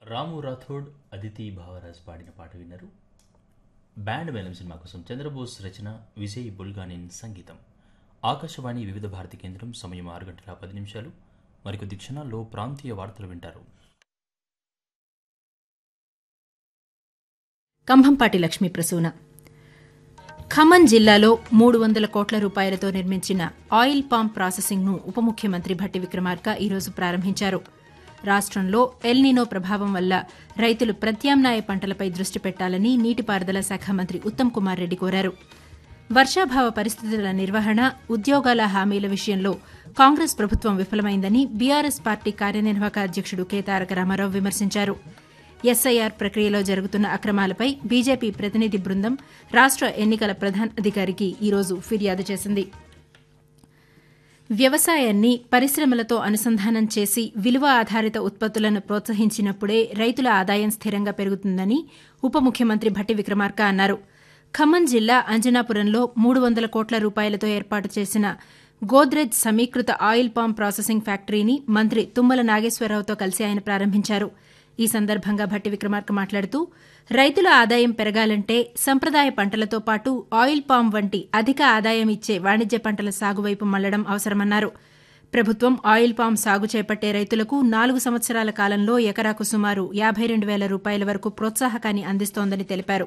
రాము రాథోడ్ అదితి భావరాజ్ పాడిన పాట విన్నారు బ్యాండ్ మేళం సినిమా కోసం చంద్రబోస్ రచన విజయ్ బుల్గానిన్ సంగీతం ఆకాశవాణి వివిధ భారతి కేంద్రం సమయం ఆరు గంటల పది నిమిషాలు మరికొద్ది క్షణాల్లో ప్రాంతీయ వార్తలు వింటారు కంభంపాటి లక్ష్మీ ప్రసూన ఖమ్మం జిల్లాలో మూడు వందల కోట్ల రూపాయలతో నిర్మించిన ఆయిల్ పామ్ ప్రాసెసింగ్ను ఉప ముఖ్యమంత్రి భట్టి విక్రమార్క ఈరోజు ప్రారంభించారు రాష్టంలో ఎల్నినో ప్రభావం వల్ల రైతులు ప్రత్యామ్నాయ పంటలపై దృష్టి పెట్టాలని నీటిపారుదల శాఖ మంత్రి ఉత్తమ్ కుమార్ రెడ్డి కోరారు వర్షాభావ పరిస్థితుల నిర్వహణ ఉద్యోగాల హామీల విషయంలో కాంగ్రెస్ ప్రభుత్వం విఫలమైందని బీఆర్ఎస్ పార్టీ కార్యనిర్వాహక అధ్యక్షుడు కె తారక రామారావు విమర్శించారు ఎస్ఐఆర్ ప్రక్రియలో జరుగుతున్న అక్రమాలపై బీజేపీ ప్రతినిధి బృందం రాష్ట ఎన్నికల ప్రధాన అధికారికి ఈరోజు ఫిర్యాదు చేసింది వ్యవసాయాన్ని పరిశ్రమలతో అనుసంధానం చేసి విలువ ఆధారిత ఉత్పత్తులను ప్రోత్సహించినప్పుడే రైతుల ఆదాయం స్థిరంగా పెరుగుతుందని ఉప ముఖ్యమంత్రి భట్టి విక్రమార్క అన్నారు ఖమ్మం జిల్లా అంజనాపురంలో మూడు వందల కోట్ల రూపాయలతో ఏర్పాటు చేసిన గోద్రెజ్ సమీకృత ఆయిల్ పామ్ ప్రాసెసింగ్ ఫ్యాక్టరీని మంత్రి తుమ్మల నాగేశ్వరరావుతో కలిసి ఆయన ప్రారంభించారు ఈ సందర్భంగా భట్టి విక్రమార్క మాట్లాడుతూ రైతుల ఆదాయం పెరగాలంటే సంప్రదాయ పంటలతో పాటు ఆయిల్ పామ్ వంటి అధిక ఆదాయం ఇచ్చే వాణిజ్య పంటల సాగు వైపు మళ్లడం అవసరమన్నారు ప్రభుత్వం ఆయిల్ పామ్ సాగు చేపట్టే రైతులకు నాలుగు సంవత్సరాల కాలంలో ఎకరాకు సుమారు యాబై రెండు వేల రూపాయల వరకు ప్రోత్సాహకాన్ని అందిస్తోందని తెలిపారు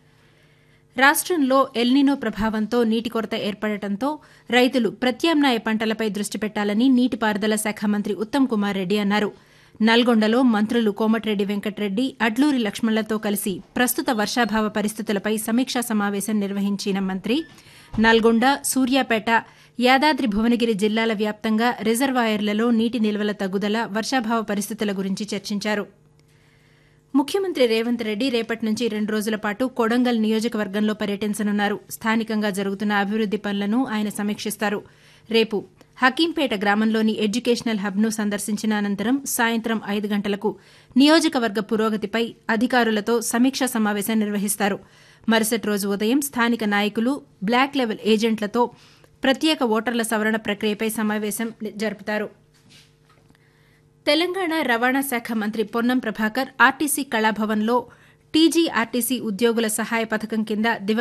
రాష్టంలో ఎల్నినో ప్రభావంతో నీటి కొరత ఏర్పడటంతో రైతులు ప్రత్యామ్నాయ పంటలపై దృష్టి పెట్టాలని నీటిపారుదల శాఖ మంత్రి ఉత్తమ్ కుమార్ రెడ్డి అన్నారు నల్గొండలో మంత్రులు కోమటిరెడ్డి వెంకటరెడ్డి అడ్లూరి లక్ష్మణ్లతో కలిసి ప్రస్తుత వర్షాభావ పరిస్థితులపై సమీక్షా సమావేశం నిర్వహించిన మంత్రి నల్గొండ సూర్యాపేట యాదాద్రి భువనగిరి జిల్లాల వ్యాప్తంగా రిజర్వాయర్లలో నీటి నిల్వల తగ్గుదల వర్షాభావ పరిస్థితుల గురించి చర్చించారు ముఖ్యమంత్రి రేవంత్ రెడ్డి రేపటి నుంచి రెండు రోజుల పాటు కొడంగల్ నియోజకవర్గంలో పర్యటించనున్నారు స్థానికంగా జరుగుతున్న అభివృద్ది పనులను ఆయన సమీక్షిస్తారు రేపు హకీంపేట గ్రామంలోని ఎడ్యుకేషనల్ హబ్ను సందర్శించిన అనంతరం సాయంత్రం ఐదు గంటలకు నియోజకవర్గ పురోగతిపై అధికారులతో సమీక్షా సమావేశం నిర్వహిస్తారు మరుసటి రోజు ఉదయం స్థానిక నాయకులు బ్లాక్ లెవెల్ ఏజెంట్లతో ప్రత్యేక ఓటర్ల సవరణ ప్రక్రియపై సమావేశం జరుపుతారు తెలంగాణ రవాణా శాఖ మంత్రి పొన్నం ప్రభాకర్ ఆర్టీసీ కళాభవన్లో టీజీఆర్టీసీ ఉద్యోగుల సహాయ పథకం కింద